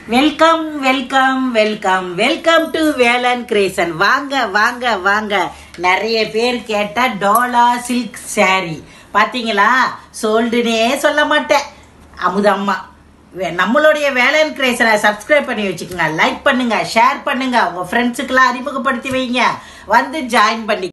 welcome welcome welcome welcome to Velan Creation வாங்க வாங்க வாங்க நிறைய பேர் கேட்ட டோலா சில்க் saree பாத்தீங்களா சோல்டுனே சொல்ல மாட்டேன் அமுதம்மா வே- நம்மளுடைய வேலன் கிரேசனை சப்ஸ்கிரைப் பண்ணி வச்சுக்கோங்க லைக் பண்ணுங்க ஷேர் பண்ணுங்க உங்க ஃப்ரெண்ட்ஸுக்கெல்லாம் அறிமுகப்படுத்தி வைங்க வந்து ஜாயின் பண்ணி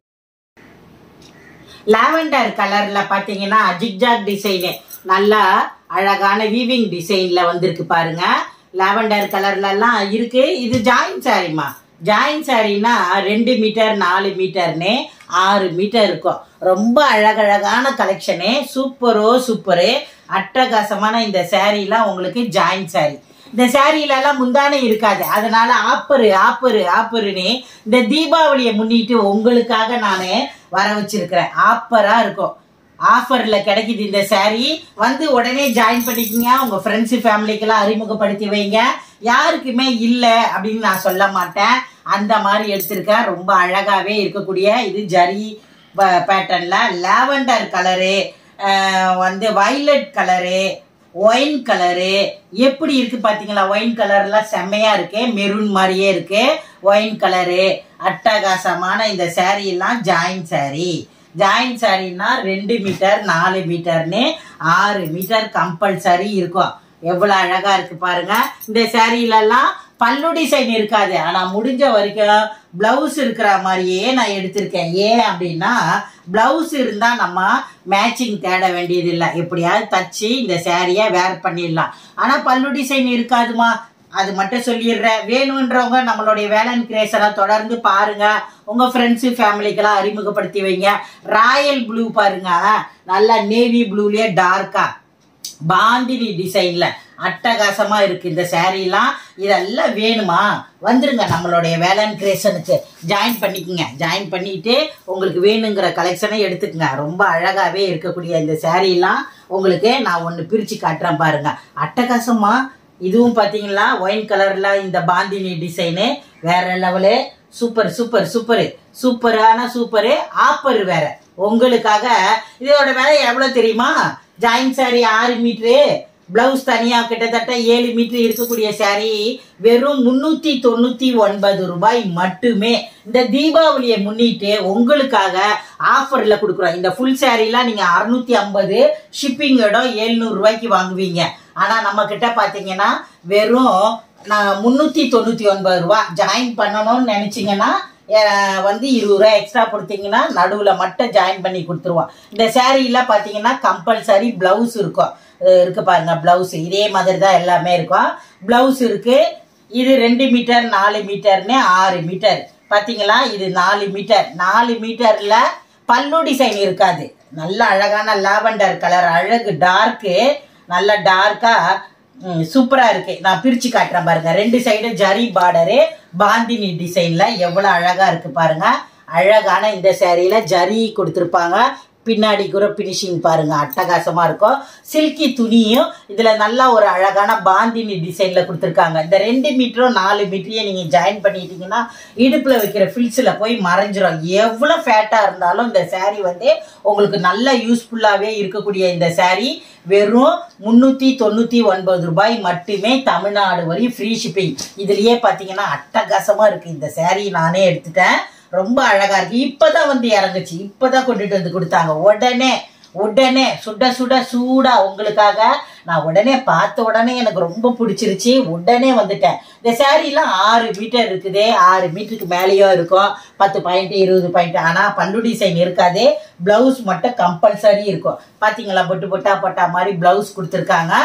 லாவெண்டர் கலர்ல பாத்தீங்கன்னா ஜிக்ஜாக் டிசைனு நல்லா அழகான வீவிங் டிசைன்ல வந்திருக்கு பாருங்க லாவெண்டர் கலர்ல எல்லாம் இருக்கு இது ஜாயின் சாரிமா ஜாயின் சாரினா ரெண்டு மீட்டர் நாலு மீட்டர்னு ஆறு மீட்டர் இருக்கும் ரொம்ப அழகழகான கலெக்ஷனு சூப்பரோ சூப்பரு அட்டகாசமான இந்த சாரீலாம் உங்களுக்கு ஜாயின் சாரி இந்த சாரியில எல்லாம் முந்தானை இருக்காது அதனால ஆப்பரு ஆப்பரு ஆப்பருன்னு இந்த தீபாவளியை முன்னிட்டு உங்களுக்காக நான் வர வச்சிருக்கிறேன் ஆப்பரா இருக்கும் ஆஃபர்ல கிடைக்குது இந்த saree வந்து உடனே ஜாயின் பண்ணிக்கங்க உங்க ஃப்ரெண்ட்ஸ் ஃபேமிலிக்கெல்லாம் அறிமுகப்படுத்தி வைங்க யாருக்குமே இல்லை அப்படின்னு நான் சொல்ல மாட்டேன் அந்த மாதிரி எடுத்திருக்கேன் ரொம்ப அழகாவே இருக்கக்கூடிய இது ஜரி பேட்டர்ன்ல லாவெண்டர் கலரு வந்து வயலட் கலரு ஒயின் கலரு எப்படி இருக்கு பாத்தீங்களா ஒயின் கலர்லாம் செம்மையா இருக்கு மெரூன் மாதிரியே இருக்கு ஒயின் கலரு அட்டகாசமான இந்த saree எல்லாம் ஜாயின் saree ஜாயின் சாரின்னா ரெண்டு மீட்டர் நாலு மீட்டர்னு ஆறு மீட்டர் கம்பல்சரி இருக்கும் எவ்வளவு அழகா இருக்கு பாருங்க இந்த சாரீலெல்லாம் பல்லு டிசைன் இருக்காது ஆனா முடிஞ்ச வரைக்கும் பிளவுஸ் இருக்கிற மாதிரியே நான் எடுத்திருக்கேன் ஏன் அப்படின்னா பிளவுஸ் இருந்தா நம்ம மேட்சிங் தேட வேண்டியது இல்லை எப்படியாவது தச்சு இந்த சாரியை வேர் பண்ணிடலாம் ஆனா பல்லு டிசைன் இருக்காதுமா அது மட்டும் சொல்லிடுறேன் வேணுன்றவங்க நம்மளுடைய வேலன் கிரேசரை தொடர்ந்து பாருங்க உங்க ஃப்ரெண்ட்ஸு ஃபேமிலிக்கெல்லாம் அறிமுகப்படுத்தி வைங்க ராயல் ப்ளூ பாருங்க நல்லா நேவி ப்ளூலயே டார்க்கா பாந்தினி டிசைன்ல அட்டகாசமா இருக்கு இந்த சாரீலாம் இதெல்லாம் வேணுமா வந்துருங்க நம்மளுடைய வேலன் கிரேஷனுக்கு ஜாயின் பண்ணிக்கங்க ஜாயின் பண்ணிட்டு உங்களுக்கு வேணுங்கிற கலெக்ஷனை எடுத்துக்கங்க ரொம்ப அழகாவே இருக்கக்கூடிய இந்த சாரீலாம் உங்களுக்கு நான் ஒன்று பிரிச்சு காட்டுறேன் பாருங்க அட்டகாசமா இதுவும் பாத்தீங்களா ஒயின் கலர்ல இந்த பாந்தினி டிசைனு வேற லெவலு சூப்பர் சூப்பர் சூப்பர் சூப்பரான சூப்பரு ஆப்பர் வேற உங்களுக்காக இதோட விலை எவ்வளவு தெரியுமா ஜாயின் சாரி ஆறு மீட்ரு பிளவுஸ் தனியா கிட்டத்தட்ட ஏழு மீட்டர் இருக்கக்கூடிய saree வெறும் முன்னூத்தி தொண்ணூத்தி ஒன்பது ரூபாய் மட்டுமே இந்த தீபாவளியை முன்னிட்டு உங்களுக்காக ஆஃபர்ல கொடுக்குறோம் இந்த ஃபுல் சாரீலாம் நீங்க அறுநூத்தி ஐம்பது ஷிப்பிங்கோட எழுநூறு ரூபாய்க்கு வாங்குவீங்க ஆனா நம்ம கிட்ட பாத்தீங்கன்னா வெறும் நான் முன்னூத்தி தொண்ணூத்தி ஒன்பது ரூபா ஜாயின் பண்ணணும்னு நினைச்சீங்கன்னா அஹ், வந்து இருபது ரூபா எக்ஸ்ட்ரா கொடுத்தீங்கன்னா நடுவில் மட்டும் ஜாயின் பண்ணி கொடுத்துருவோம் இந்த சேரீல பார்த்தீங்கன்னா கம்பல்சரி பிளவுஸ் இருக்கும் அஹ் இருக்கு பாருங்க பிளவுஸ் இதே மாதிரி தான் எல்லாமே இருக்கும் பிளவுஸ் இருக்கு இது ரெண்டு மீட்டர் நாலு மீட்டர்னு ஆறு மீட்டர் பாத்தீங்களா இது நாலு மீட்டர் நாலு மீட்டர்ல பல்லு டிசைன் இருக்காது நல்ல அழகான லாவெண்டர் கலர் அழகு டார்க்கு நல்ல டார்க்கா சூப்பரா இருக்கு நான் பிரிச்சு காட்டுறேன் பாருங்க ரெண்டு சைடு ஜரி பார்டரு பாந்தினி டிசைன்ல எவ்வளவு அழகா இருக்கு பாருங்க அழகான இந்த சேரீல ஜரி கொடுத்துருப்பாங்க பின்னாடி கூட பினிஷிங் பாருங்க அட்டகாசமா இருக்கும் சில்கி துணியும் இதுல நல்லா ஒரு அழகான பாந்தினி டிசைன்ல கொடுத்துருக்காங்க இந்த ரெண்டு மீட்டரும் நாலு மீட்டரையும் நீங்க ஜாயின் பண்ணிட்டீங்கன்னா இடுப்புல வைக்கிற ஃபில்ஸ்ல போய் மறைஞ்சிரும் எவ்வளவு ஃபேட்டா இருந்தாலும் இந்த saree வந்து உங்களுக்கு நல்ல யூஸ்ஃபுல்லாவே இருக்கக்கூடிய இந்த saree வெறும் முன்னூத்தி தொண்ணூத்தி ஒன்பது ரூபாய் மட்டுமே தமிழ்நாடு வரையும் ஃப்ரீ ஷிப்பிங் இதுலயே பாத்தீங்கன்னா அட்டகாசமா இருக்கு இந்த saree நானே எடுத்துட்டேன் ரொம்ப அழகா இருக்கு இப்பதான் வந்து இறங்குச்சு இப்பதான் கொண்டுட்டு வந்து கொடுத்தாங்க உடனே உடனே சுட சுட சூடா உங்களுக்காக நான் உடனே பார்த்த உடனே எனக்கு ரொம்ப பிடிச்சிருச்சு உடனே வந்துட்டேன் இந்த சாரீலாம் ஆறு மீட்டர் இருக்குது ஆறு மீட்டருக்கு மேலேயும் இருக்கும் பத்து பாயிண்ட் இருபது பாயிண்ட் ஆனா பல்லு டிசைன் இருக்காது பிளவுஸ் மட்டும் கம்பல்சரி இருக்கும் பாத்தீங்களா பொட்டு பொட்டா பொட்டா மாதிரி பிளவுஸ் கொடுத்துருக்காங்க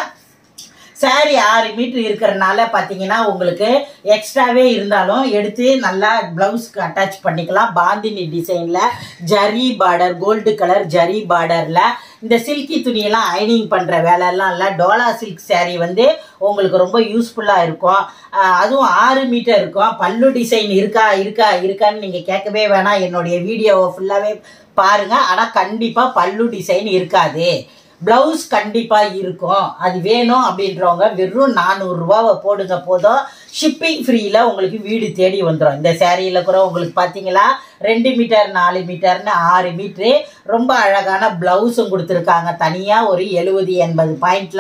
சாரி ஆறு மீட்டர் இருக்கிறனால பார்த்தீங்கன்னா உங்களுக்கு எக்ஸ்ட்ராவே இருந்தாலும் எடுத்து நல்லா ப்ளவுஸ்க்கு அட்டாச் பண்ணிக்கலாம் பாந்தினி டிசைனில் zari border gold colour zari பார்டரில் இந்த சில்கி துணியெல்லாம் அயனிங் பண்ணுற வேலையெல்லாம் இல்லை டோலா சில்க் saree வந்து உங்களுக்கு ரொம்ப யூஸ்ஃபுல்லாக இருக்கும் ஆஹ் அதுவும் ஆறு மீட்டர் இருக்கும் பல்லு டிசைன் இருக்கா இருக்கா இருக்கான்னு நீங்கள் கேட்கவே வேணாம் என்னுடைய வீடியோவை ஃபுல்லாகவே பாருங்கள் ஆனால் கண்டிப்பாக பல்லு டிசைன் இருக்காது பிளவுஸ் கண்டிப்பா இருக்கும் அது வேணும் அப்படின்றவங்க வெறும் நானூறு ரூபாவை போடுங்க போதும் ஷிப்பிங் ஃப்ரீல உங்களுக்கு வீடு தேடி வந்துடும் இந்த சேரீல கூட உங்களுக்கு பாத்தீங்களா ரெண்டு மீட்டர் நாலு மீட்டர்னு ஆறு மீட்ரு ரொம்ப அழகான பிளவுஸும் கொடுத்துருக்காங்க தனியா ஒரு எழுபது எண்பது பாயிண்ட்ல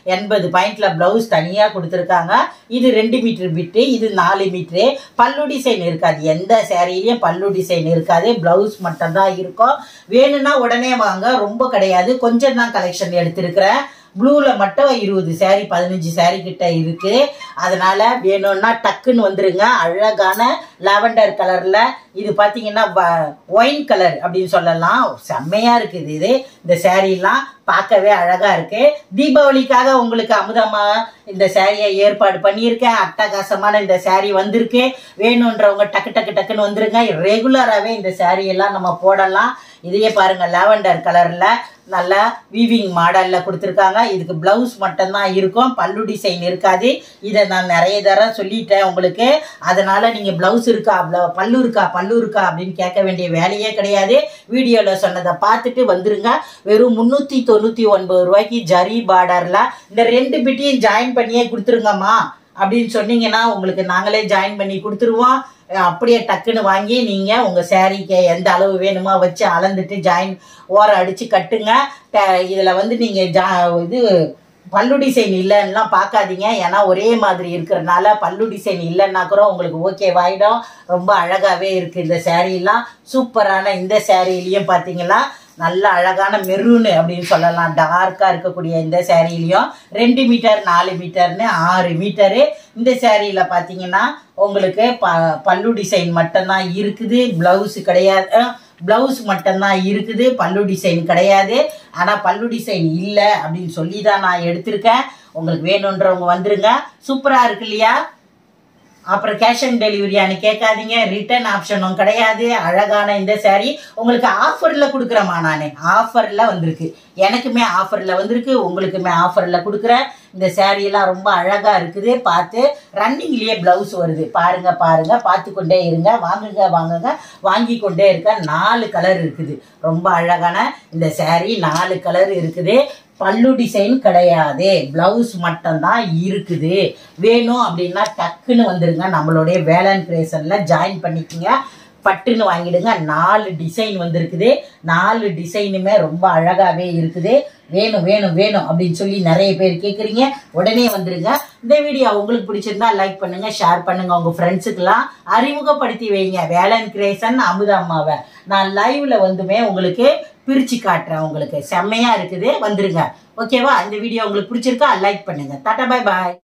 எண்பது பாயிண்ட்ல பிளவுஸ் தனியா கொடுத்துருக்காங்க இது ரெண்டு மீட்டர் பிட்டு இது நாலு மீட்ரு பல்லு டிசைன் இருக்காது எந்த சேரீலையும் பல்லு டிசைன் இருக்காது பிளவுஸ் மட்டும் தான் இருக்கும் வேணும்னா உடனே வாங்க ரொம்ப கிடையாது கொஞ்சம் தான் கலெக்ஷன் எடுத்திருக்கிறேன் ப்ளூல மட்டும் இருபது saree பதினஞ்சு saree கிட்ட இருக்கு அதனால வேணும்னா டக்குன்னு வந்துருங்க அழகான லாவெண்டர் கலர்ல இது பார்த்தீங்கன்னா ஒயின் கலர் அப்படின்னு சொல்லலாம் செம்மையா இருக்குது இது இந்த சாரீலாம் பார்க்கவே அழகா இருக்கு தீபாவளிக்காக உங்களுக்கு அமுதமா இந்த சாரியை ஏற்பாடு பண்ணியிருக்கேன் அட்டகாசமான இந்த saree வந்திருக்கு வேணுன்றவங்க டக்கு டக்கு டக்குன்னு வந்துருங்க ரெகுலராகவே இந்த saree எல்லாம் நம்ம போடலாம் இதையே பாருங்க லாவெண்டர் கலர்ல நல்லா வீவிங் மாடல்ல கொடுத்துருக்காங்க இதுக்கு பிளவுஸ் மட்டும்தான் இருக்கும் பல்லு டிசைன் இருக்காது இதை நான் நிறைய தடவை சொல்லிட்டேன் உங்களுக்கு அதனால நீங்க பிளவுஸ் இருக்கா blo- பல்லு இருக்கா பல்லு இருக்கா அப்படின்னு கேட்க வேண்டிய வேலையே கிடையாது வீடியோல சொன்னதை பார்த்துட்டு வந்துருங்க வெறும் முந்நூற்றி தொண்ணூற்றி ஒன்பது ரூபாய்க்கு ஜரி பார்டர்ல இந்த ரெண்டு பிட்டையும் ஜாயின் பண்ணியே கொடுத்துருங்கம்மா அப்படின்னு சொன்னீங்கன்னா உங்களுக்கு நாங்களே ஜாயின் பண்ணி கொடுத்துருவோம் அஹ் அப்படியே டக்குன்னு வாங்கி நீங்கள் உங்கள் சேரீக்கு எந்த அளவு வேணுமோ வச்சு அளந்துட்டு ஜாயின் ஓரம் அடித்து கட்டுங்க இதில் வந்து நீங்கள் ஜா இது பல்லு டிசைன் இல்லைன்னுலாம் பார்க்காதீங்க ஏன்னா ஒரே மாதிரி இருக்கிறனால பல்லு டிசைன் இல்லைன்னா கூட உங்களுக்கு ஓகேவாயிடும் ரொம்ப அழகாகவே இருக்குது இந்த சேரீலாம் சூப்பரான இந்த சேரீலையும் பார்த்தீங்கன்னா நல்ல அழகான மெரூனு அப்படின்னு சொல்லலாம் டார்க்காக இருக்கக்கூடிய இந்த சேரீலையும் ரெண்டு மீட்டர் நாலு மீட்டர்னு ஆறு மீட்டரு இந்த சேரீயில் பார்த்தீங்கன்னா உங்களுக்கு ப பல்லு டிசைன் மட்டும்தான் இருக்குது ப்ளவுஸு கிடையாது ப்ளவுஸ் மட்டும்தான் இருக்குது பல்லு டிசைன் கிடையாது ஆனால் பல்லு டிசைன் இல்லை அப்படின்னு சொல்லி தான் நான் எடுத்திருக்கேன் உங்களுக்கு வேணுன்றவங்க வந்துருங்க சூப்பராக இருக்கு இல்லையா அப்புறம் கேஷ் ஆன் டெலிவரியான்னு கேட்காதீங்க ரிட்டர்ன் ஆப்ஷனும் கிடையாது அழகான இந்த saree உங்களுக்கு ஆஃபரில் கொடுக்குறேம்மா நான் ஆஃபரில் வந்திருக்கு எனக்குமே ஆஃபரில் வந்திருக்கு உங்களுக்குமே ஆஃபரில் கொடுக்குறேன் இந்த saree எல்லாம் ரொம்ப அழகாக இருக்குது பார்த்து ரன்னிங்லேயே ப்ளவுஸ் வருது பாருங்க பாருங்க பார்த்து கொண்டே இருங்க வாங்குங்க வாங்குங்க வாங்கி கொண்டே இருக்க நாலு கலர் இருக்குது ரொம்ப அழகான இந்த saree நாலு கலர் இருக்குது பல்லு டிசைன் கிடையாது பிளவுஸ் மட்டும்தான் இருக்குது வேணும் அப்படின்னா டக்குன்னு வந்துருங்க நம்மளுடைய வேலன் கிரேசனில் ஜாயின் பண்ணிக்கோங்க பட்டுன்னு வாங்கிடுங்க நாலு டிசைன் வந்திருக்குது நாலு டிசைனுமே ரொம்ப அழகாகவே இருக்குது வேணும் வேணும் வேணும் அப்படின்னு சொல்லி நிறைய பேர் கேட்குறீங்க உடனே வந்துருங்க இந்த வீடியோ உங்களுக்கு பிடிச்சிருந்தா லைக் பண்ணுங்க ஷேர் பண்ணுங்க உங்க ஃப்ரெண்ட்ஸுக்கெல்லாம் அறிமுகப்படுத்தி வைங்க வேலன் கிரேசன் அமுதா அம்மாவை நான் லைவ்ல வந்துமே உங்களுக்கு பிரிச்சு காட்டுறேன் உங்களுக்கு செம்மையா இருக்குது வந்துருங்க ஓகேவா இந்த வீடியோ உங்களுக்கு பிடிச்சிருக்கா லைக் பண்ணுங்க டாடா பை பாய்